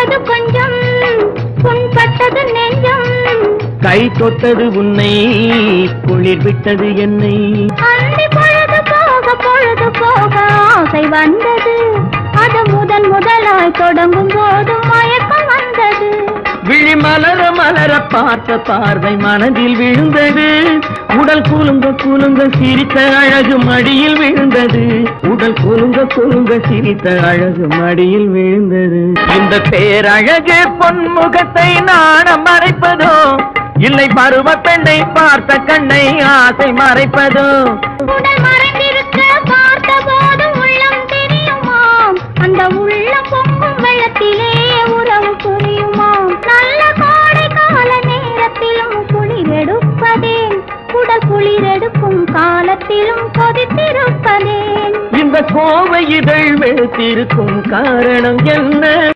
தொட்டது கொஞ்சம் புண்பட்டது நெஞ்சம் கை தொட்டது உன்னை குளிர் விட்டது என்னை அந்தி பொழுது போக பொழுது போக ஆசை வந்தது அது முதன் முதலாய் தொடங்கும் போது மயக்கம் வந்தது விழி மலர மலர பார்த்த பார்வை மனதில் விழுந்தது உடல் குலுங்க குலுங்க சிரித்த அழகு மடியில் விழுந்தது உடல் குலுங்க குலுங்க சிரித்த அழகு மடியில் விழுந்தது இந்த பேரழகு பொன்முகத்தை நாணம் மறைப்பதோ இல்லை பருவ பெண்ணை பார்த்த கண்ணை ஆசை மறைப்பதோ உடல் மறைந்திருக்க பார்த்த போது உள்ளம் தெரியுமாம் அந்த உள்ளம் பொங்கும் வெள்ளத்திலே உறவு புரியுமாம் நல்ல கோடை கால நேரத்திலும் குளிரெடுப்பதேன் உடல் குளிரெடுக்கும் காலத்திலும் கொதித்திருப்பதேன் இந்த கோவை இதழ் வெளுத்திருக்கும் காரணம் என்ன